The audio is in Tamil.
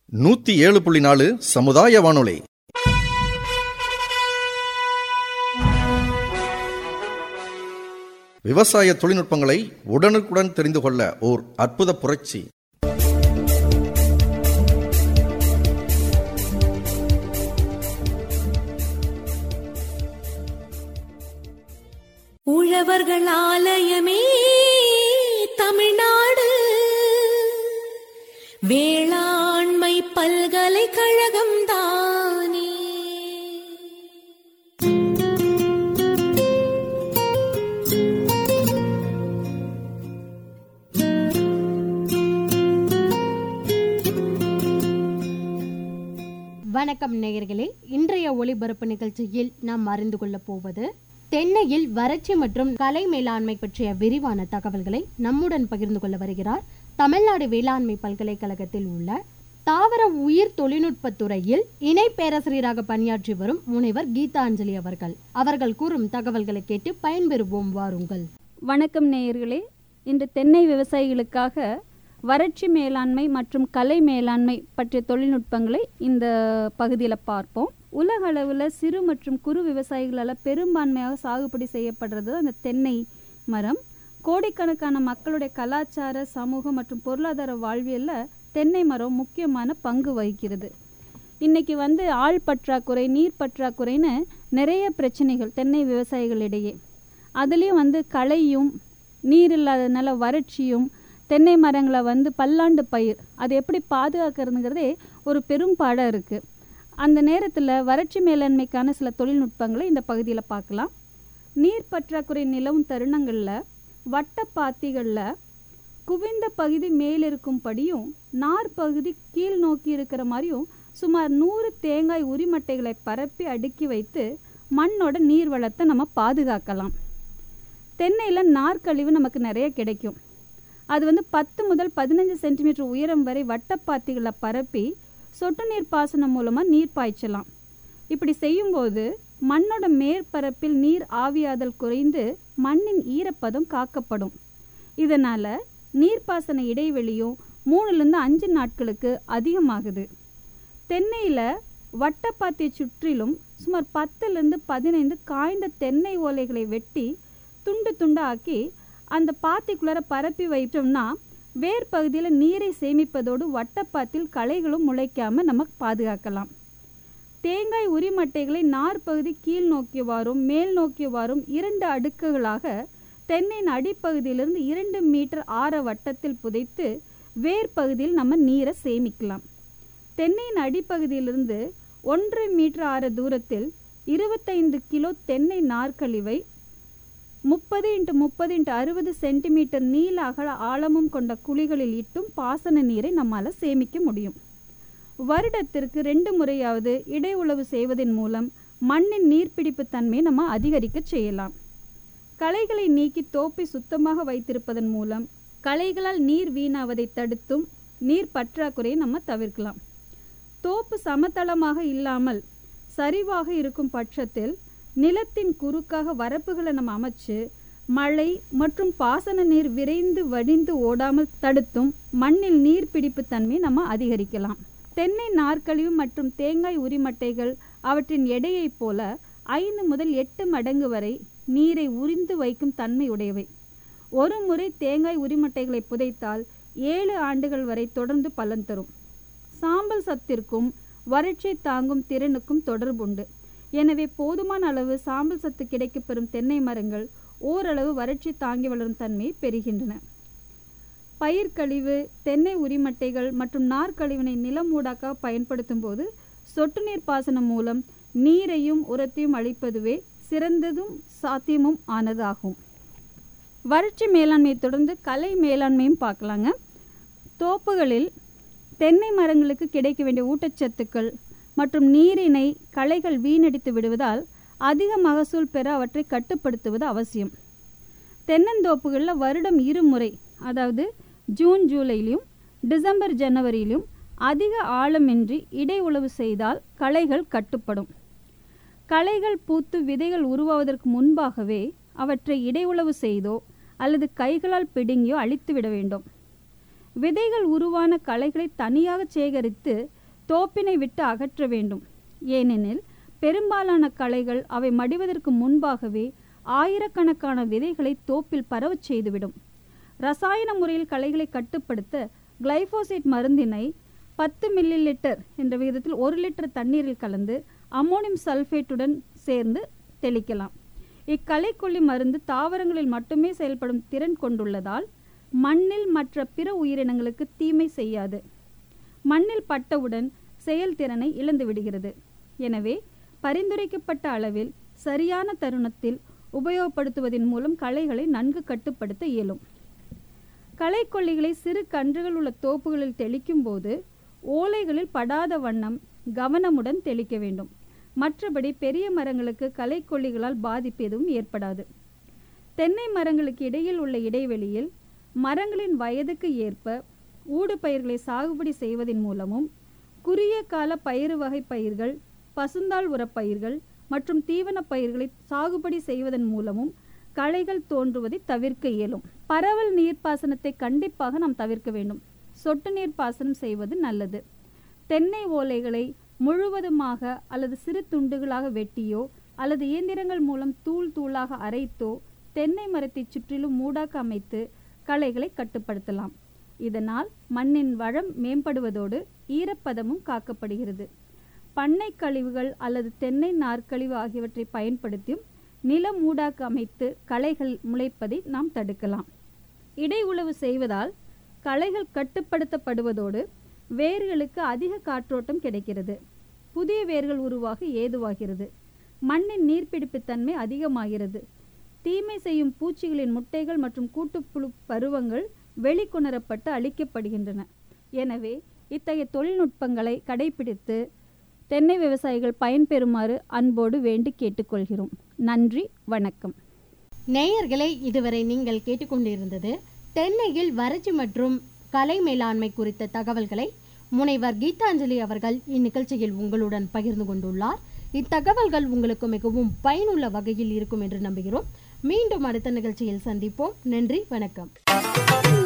நூத்தி ஏழு புள்ளி நாலு சமுதாய வானொலி விவசாய தொழில்நுட்பங்களை உடனுக்குடன் தெரிந்து கொள்ள ஓர் அற்புத புரட்சி உழவர்கள் ஆலயமே தமிழ்நாடு வேளாண்மை பல்கலைக்கழகம் தானே வணக்கம் நேயர்களே இன்றைய ஒளிபரப்பு நிகழ்ச்சியில் நாம் அறிந்து கொள்ளப் போவது தென்னையில் வறட்சி மற்றும் கலை மேலாண்மை பற்றிய விரிவான தகவல்களை நம்முடன் பகிர்ந்து கொள்ள வருகிறார் தமிழ்நாடு வேளாண்மை பல்கலைக்கழகத்தில் உள்ள தாவர உயிர் தொழில்நுட்பத் துறையில் இணை பேராசிரியராக பணியாற்றி வரும் முனைவர் கீதாஞ்சலி அவர்கள் அவர்கள் கூறும் தகவல்களை கேட்டு பயன்பெறுவோம் வாருங்கள் வணக்கம் நேயர்களே இன்று தென்னை விவசாயிகளுக்காக வறட்சி மேலாண்மை மற்றும் கலை மேலாண்மை பற்றிய தொழில்நுட்பங்களை இந்த பகுதியில் பார்ப்போம் உலக அளவில் சிறு மற்றும் குறு விவசாயிகளால் பெரும்பான்மையாக சாகுபடி செய்யப்படுறது அந்த தென்னை மரம் கோடிக்கணக்கான மக்களுடைய கலாச்சார சமூக மற்றும் பொருளாதார வாழ்வியலில் தென்னை மரம் முக்கியமான பங்கு வகிக்கிறது இன்னைக்கு வந்து ஆள் பற்றாக்குறை நீர் பற்றாக்குறைன்னு நிறைய பிரச்சனைகள் தென்னை விவசாயிகளிடையே அதுலேயும் வந்து களையும் நீர் இல்லாததுனால வறட்சியும் தென்னை மரங்களை வந்து பல்லாண்டு பயிர் அது எப்படி பாதுகாக்கிறதுங்கிறதே ஒரு பெரும் பாடம் இருக்குது அந்த நேரத்தில் வறட்சி மேலாண்மைக்கான சில தொழில்நுட்பங்களை இந்த பகுதியில் பார்க்கலாம் நீர் பற்றாக்குறை நிலவும் தருணங்களில் வட்டப்பாத்திகளில் குவிந்த பகுதி மேலிருக்கும்படியும் நார் பகுதி கீழ் நோக்கி இருக்கிற மாதிரியும் சுமார் நூறு தேங்காய் உரிமட்டைகளை பரப்பி அடுக்கி வைத்து மண்ணோட நீர் வளத்தை நம்ம பாதுகாக்கலாம் தென்னையில் நார்க்கழிவு நமக்கு நிறைய கிடைக்கும் அது வந்து பத்து முதல் பதினஞ்சு சென்டிமீட்டர் உயரம் வரை வட்டப்பாத்திகளை பரப்பி சொட்டு நீர் பாசனம் மூலமாக நீர் பாய்ச்சலாம் இப்படி செய்யும்போது மண்ணோட மேற்பரப்பில் நீர் ஆவியாதல் குறைந்து மண்ணின் ஈரப்பதம் காக்கப்படும் இதனால் நீர்ப்பாசன இடைவெளியும் மூணுலேருந்து அஞ்சு நாட்களுக்கு அதிகமாகுது தென்னையில் வட்டப்பாத்தியை சுற்றிலும் சுமார் பத்துலேருந்து பதினைந்து காய்ந்த தென்னை ஓலைகளை வெட்டி துண்டு துண்டாக்கி அந்த பாத்திக்குள்ளார பரப்பி வைத்தோம்னா வேர் பகுதியில் நீரை சேமிப்பதோடு வட்டப்பாத்தில் களைகளும் முளைக்காம நம்ம பாதுகாக்கலாம் தேங்காய் உரிமட்டைகளை நார் பகுதி கீழ் நோக்கியவாறும் மேல் நோக்கியவாறும் இரண்டு அடுக்குகளாக தென்னையின் அடிப்பகுதியிலிருந்து இரண்டு மீட்டர் ஆர வட்டத்தில் புதைத்து வேர் பகுதியில் நம்ம நீரை சேமிக்கலாம் தென்னையின் அடிப்பகுதியிலிருந்து ஒன்றரை மீட்டர் ஆர தூரத்தில் இருபத்தைந்து கிலோ தென்னை நார்க்கழிவை முப்பது இன்ட்டு முப்பது இன்ட்டு அறுபது சென்டிமீட்டர் நீள அகல ஆழமும் கொண்ட குழிகளில் இட்டும் பாசன நீரை நம்மால் சேமிக்க முடியும் வருடத்திற்கு ரெண்டு முறையாவது இடை உழவு செய்வதன் மூலம் மண்ணின் நீர்ப்பிடிப்பு தன்மையை நம்ம அதிகரிக்க செய்யலாம் களைகளை நீக்கி தோப்பை சுத்தமாக வைத்திருப்பதன் மூலம் களைகளால் நீர் வீணாவதை தடுத்தும் நீர் பற்றாக்குறையை நம்ம தவிர்க்கலாம் தோப்பு சமதளமாக இல்லாமல் சரிவாக இருக்கும் பட்சத்தில் நிலத்தின் குறுக்காக வரப்புகளை நம்ம அமைச்சு மழை மற்றும் பாசன நீர் விரைந்து வடிந்து ஓடாமல் தடுத்தும் மண்ணில் நீர் பிடிப்பு தன்மையை நம்ம அதிகரிக்கலாம் தென்னை நார்க்கழிவு மற்றும் தேங்காய் உரிமட்டைகள் அவற்றின் எடையைப் போல ஐந்து முதல் எட்டு மடங்கு வரை நீரை உறிந்து வைக்கும் தன்மை உடையவை ஒரு முறை தேங்காய் உரிமட்டைகளை புதைத்தால் ஏழு ஆண்டுகள் வரை தொடர்ந்து பலன் தரும் சாம்பல் சத்திற்கும் வறட்சி தாங்கும் திறனுக்கும் தொடர்புண்டு எனவே போதுமான அளவு சாம்பல் சத்து கிடைக்கப்பெறும் தென்னை மரங்கள் ஓரளவு வறட்சி தாங்கி வளரும் தன்மையை பெறுகின்றன பயிர்க்கழிவு தென்னை உரிமட்டைகள் மற்றும் நார்க்கழிவினை நிலமூடாக்க பயன்படுத்தும் போது சொட்டு நீர் பாசனம் மூலம் நீரையும் உரத்தையும் அளிப்பதுவே சிறந்ததும் சாத்தியமும் ஆனதாகும் வறட்சி மேலாண்மையை தொடர்ந்து கலை மேலாண்மையும் பார்க்கலாங்க தோப்புகளில் தென்னை மரங்களுக்கு கிடைக்க வேண்டிய ஊட்டச்சத்துக்கள் மற்றும் நீரினை களைகள் வீணடித்து விடுவதால் அதிக மகசூல் பெற அவற்றை கட்டுப்படுத்துவது அவசியம் தென்னந்தோப்புகளில் வருடம் இருமுறை அதாவது ஜூன் ஜூலையிலும் டிசம்பர் ஜனவரியிலும் அதிக ஆழமின்றி இடை உழவு செய்தால் களைகள் கட்டுப்படும் களைகள் பூத்து விதைகள் உருவாவதற்கு முன்பாகவே அவற்றை இடை உழவு செய்தோ அல்லது கைகளால் பிடுங்கியோ அழித்து விட வேண்டும் விதைகள் உருவான களைகளை தனியாக சேகரித்து தோப்பினை விட்டு அகற்ற வேண்டும் ஏனெனில் பெரும்பாலான களைகள் அவை மடிவதற்கு முன்பாகவே ஆயிரக்கணக்கான விதைகளை தோப்பில் பரவச் செய்துவிடும் ரசாயன முறையில் களைகளை கட்டுப்படுத்த கிளைபோசேட் மருந்தினை பத்து மில்லி லிட்டர் என்ற விகிதத்தில் ஒரு லிட்டர் தண்ணீரில் கலந்து அம்மோனியம் சல்ஃபேட்டுடன் சேர்ந்து தெளிக்கலாம் இக்களைக்கொல்லி மருந்து தாவரங்களில் மட்டுமே செயல்படும் திறன் கொண்டுள்ளதால் மண்ணில் மற்ற பிற உயிரினங்களுக்கு தீமை செய்யாது மண்ணில் பட்டவுடன் செயல்திறனை இழந்து விடுகிறது எனவே பரிந்துரைக்கப்பட்ட அளவில் சரியான தருணத்தில் உபயோகப்படுத்துவதன் மூலம் களைகளை நன்கு கட்டுப்படுத்த இயலும் களைக்கொல்லிகளை சிறு கன்றுகள் உள்ள தோப்புகளில் தெளிக்கும் போது ஓலைகளில் படாத வண்ணம் கவனமுடன் தெளிக்க வேண்டும் மற்றபடி பெரிய மரங்களுக்கு களைக்கொல்லிகளால் பாதிப்பு எதுவும் ஏற்படாது தென்னை மரங்களுக்கு இடையில் உள்ள இடைவெளியில் மரங்களின் வயதுக்கு ஏற்ப ஊடு பயிர்களை சாகுபடி செய்வதன் மூலமும் குறுகிய கால பயிறு வகை பயிர்கள் பசுந்தாள் உரப்பயிர்கள் மற்றும் தீவன பயிர்களை சாகுபடி செய்வதன் மூலமும் களைகள் தோன்றுவதை தவிர்க்க இயலும் பரவல் நீர்ப்பாசனத்தை கண்டிப்பாக நாம் தவிர்க்க வேண்டும் சொட்டு நீர் பாசனம் செய்வது நல்லது தென்னை ஓலைகளை முழுவதுமாக அல்லது சிறு துண்டுகளாக வெட்டியோ அல்லது இயந்திரங்கள் மூலம் தூள் தூளாக அரைத்தோ தென்னை மரத்தை சுற்றிலும் மூடாக்க அமைத்து களைகளை கட்டுப்படுத்தலாம் இதனால் மண்ணின் வளம் மேம்படுவதோடு ஈரப்பதமும் காக்கப்படுகிறது பண்ணை கழிவுகள் அல்லது தென்னை நார்க்கழிவு ஆகியவற்றை பயன்படுத்தியும் நில மூடாக்க அமைத்து களைகள் முளைப்பதை நாம் தடுக்கலாம் இடை உழவு செய்வதால் களைகள் கட்டுப்படுத்தப்படுவதோடு வேர்களுக்கு அதிக காற்றோட்டம் கிடைக்கிறது புதிய வேர்கள் உருவாக ஏதுவாகிறது மண்ணின் நீர்ப்பிடிப்புத்தன்மை அதிகமாகிறது தீமை செய்யும் பூச்சிகளின் முட்டைகள் மற்றும் கூட்டுப்புழு பருவங்கள் வெளிக்கொணரப்பட்டு அழிக்கப்படுகின்றன எனவே இத்தகைய தொழில்நுட்பங்களை கடைபிடித்து தென்னை விவசாயிகள் பயன்பெறுமாறு அன்போடு வேண்டி கேட்டுக்கொள்கிறோம் நன்றி வணக்கம் நேயர்களே இதுவரை நீங்கள் கேட்டுக்கொண்டிருந்தது தென்னையில் வறட்சி மற்றும் கலை மேலாண்மை குறித்த தகவல்களை முனைவர் கீதாஞ்சலி அவர்கள் இந்நிகழ்ச்சியில் உங்களுடன் பகிர்ந்து கொண்டுள்ளார் இத்தகவல்கள் உங்களுக்கு மிகவும் பயனுள்ள வகையில் இருக்கும் என்று நம்புகிறோம் மீண்டும் அடுத்த நிகழ்ச்சியில் சந்திப்போம் நன்றி வணக்கம்